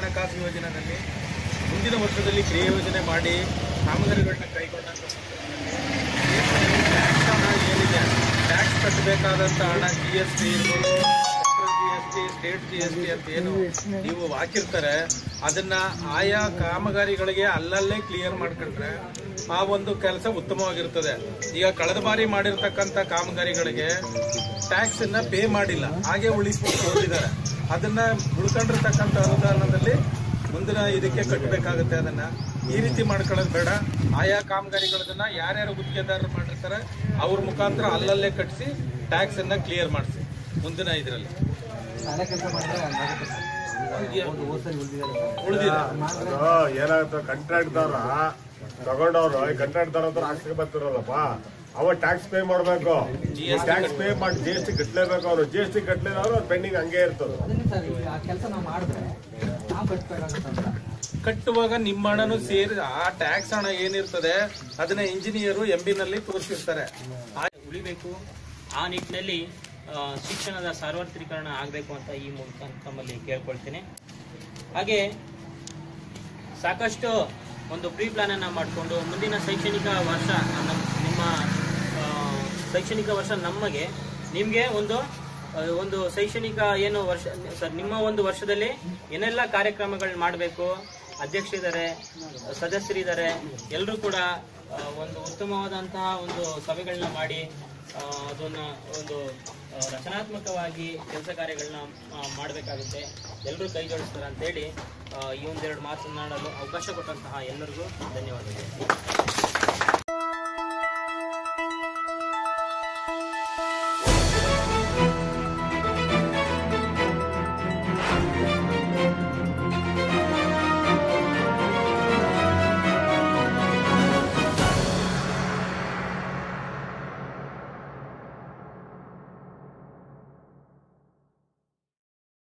ಹಣಕಾಸು ಯೋಜನೆಯಲ್ಲಿ ಮುಂದಿನ ವರ್ಷದಲ್ಲಿ ಕ್ರಿಯಾ ಯೋಜನೆ ಮಾಡಿ ಕಾಮಗಾರಿಗಳನ್ನ ಕೈಗೊಂಡಂತ ಟ್ಯಾಕ್ಸ್ ಹಣ ಏನಿದೆ ಟ್ಯಾಕ್ಸ್ ಕಟ್ಟಬೇಕಾದಂಥ ಹಣ ಜಿ ಎಸ್ ಟಿ ಇರ್ಬೋದು central G S T state G S T ಅಂತ ಏನು ನೀವು ಹಾಕಿರ್ತಾರೆ ಅದನ್ನ ಆಯಾ ಕಾಮಗಾರಿಗಳಿಗೆ ಅಲ್ಲಲ್ಲೇ ಕ್ಲಿಯರ್ ಮಾಡ್ಕೊಂಡ್ರೆ ಆ ಒಂದು ಕೆಲಸ ಉತ್ತಮವಾಗಿರ್ತದೆ ಈಗ ಕಳೆದ ಬಾರಿ ಮಾಡಿರ್ತಕ್ಕಂಥ ಕಾಮಗಾರಿಗಳಿಗೆ ಟ್ಯಾಕ್ಸ್ ಅನ್ನ ಪೇ ಮಾಡಿಲ್ಲ ಹಾಗೆ ಉಳಿಸ್ಕೊಂಡು ಹೋಗಿದ್ದಾರೆ ಅದನ್ನ ಉಳ್ಕೊಂಡಿರ್ತಕ್ಕಂಥ ಅನುದಾನದಲ್ಲಿ ಮುಂದಿನ ಇದಕ್ಕೆ ಕಟ್ಟಬೇಕಾಗುತ್ತೆ ಅದನ್ನ ಈ ರೀತಿ ಮಾಡ್ಕೊಳ್ಳೋದು ಬೇಡ ಆಯಾ ಕಾಮಗಾರಿಗಳನ್ನ ಯಾರ್ಯಾರು ಗುತ್ತಿಗೆದಾರರು ಮಾಡಿರ್ತಾರೆ ಅವ್ರ ಮುಖಾಂತರ ಅಲ್ಲಲ್ಲೇ ಕಟ್ಟಿಸಿ ಟ್ಯಾಕ್ಸ್ ಅನ್ನ ಕ್ಲಿಯರ್ ಮಾಡಿಸಿ ಮುಂದಿನ ಇದರಲ್ಲಿ ಶಾಲೆ ಕೆಲಸ ಮಾಡಿದ್ರೆ ಹಂಗಾಗುತ್ತೆ ಸರ್. ಒಂದು ಹೋದ್ ಸರಿ ಉಳ್ದಿದ್ದಾರೆ ಸರ್. ಉಳಿದಿದೆ ಅದು ಏನಾಗುತ್ತೆ ಕಂಟ್ರಾಕ್ಟ್ದವ್ರ ತಗೊಂಡವ್ರು ಈ ಕಂಟ್ರಾಕ್ಟ್ದವ್ರ ಹತ್ರ ಹಾಕ್ಸ್ಕೊಂಡ್ ಬರ್ತಿರಲ್ಲಪ್ಪ ಅವ ಟ್ಯಾಕ್ಸ್ ಪೇ ಮಾಡ್ಬೇಕು ಟ್ಯಾಕ್ಸ್ ಪೇ ಮಾಡಿ ಜಿ ಎಸ್ ಟಿ ಕಟ್ಲೇಬೇಕು ಅವ್ರು ಜಿ ಎಸ್ ಟಿ ಕಟ್ಲಿಲ್ಲ ಅವ್ರು ಪೆಂಡಿಂಗ್ ಹಂಗೆ ಇರ್ತದೆ ಅದನ್ನೇ ಸರ್ ಈಗ ಆ ಕೆಲಸ ನಾವು ಮಾಡಿದ್ರೆ ನಾವು ಕಟ್ಬೇಕಾಗುತ್ತಂತ ಕಟ್ಟುವಾಗ ನಿಮ್ಮ ಹಣನು ಸೇರಿ ಆ ಟ್ಯಾಕ್ಸ್ ಹಣ ಏನಿರ್ತದೆ ಅದನ್ನ ಇಂಜಿನಿಯರು ಎಂ ನಲ್ಲಿ ತೋರಿಸಿರ್ತಾರೆ ಉಳಿಬೇಕು ಆ ನಿಟ್ಟಿನಲ್ಲಿ ಆ, ಶಿಕ್ಷಣದ ಸಾರ್ವತ್ರೀಕರಣ ಆಗಬೇಕು ಅಂತ ಈ ಮೂಲಕ ತಮ್ಮಲ್ಲಿ ಕೇಳ್ಕೊಳ್ತೀನಿ ಹಾಗೆ ಸಾಕಷ್ಟು ಒಂದು ಪ್ರೀ ಪ್ಲಾನ್ ಅನ್ನ ಮಾಡಿಕೊಂಡು ಮುಂದಿನ ಶೈಕ್ಷಣಿಕ ವರ್ಷ ನಮ್ಮ ನಿಮ್ಮ ಆ, ಶೈಕ್ಷಣಿಕ ವರ್ಷ ನಮಗೆ ನಿಮಗೆ ಒಂದು ಆ, ಒಂದು ಶೈಕ್ಷಣಿಕ ಏನು ವರ್ಷ ಸರ್ ನಿಮ್ಮ ಒಂದು ವರ್ಷದಲ್ಲಿ ಏನೆಲ್ಲ ಕಾರ್ಯಕ್ರಮಗಳನ್ನ ಮಾಡಬೇಕು ಅಧ್ಯಕ್ಷರಿದ್ದಾರೆ ಸದಸ್ಯರಿದ್ದಾರೆ ಎಲ್ಲರೂ ಕೂಡ ಆ, ಒಂದು ಉತ್ತಮವಾದಂತಹ ಒಂದು ಸಭೆಗಳನ್ನ ಮಾಡಿ ಆ, ಅದನ್ನ ಒಂದು ಆ, ರಚನಾತ್ಮಕವಾಗಿ ಕೆಲಸ ಕಾರ್ಯಗಳನ್ನ ಮಾಡಬೇಕಾಗುತ್ತೆ ಎಲ್ಲರೂ ಕೈ ಜೋಡಿಸ್ತಾರೆ ಅಂತೇಳಿ ಆ, ಈ ಒಂದೆರಡು ಮಾತನಾಡಲು ಅವಕಾಶ ಕೊಟ್ಟಂತಹ ಎಲ್ಲರಿಗೂ ಧನ್ಯವಾದಗಳು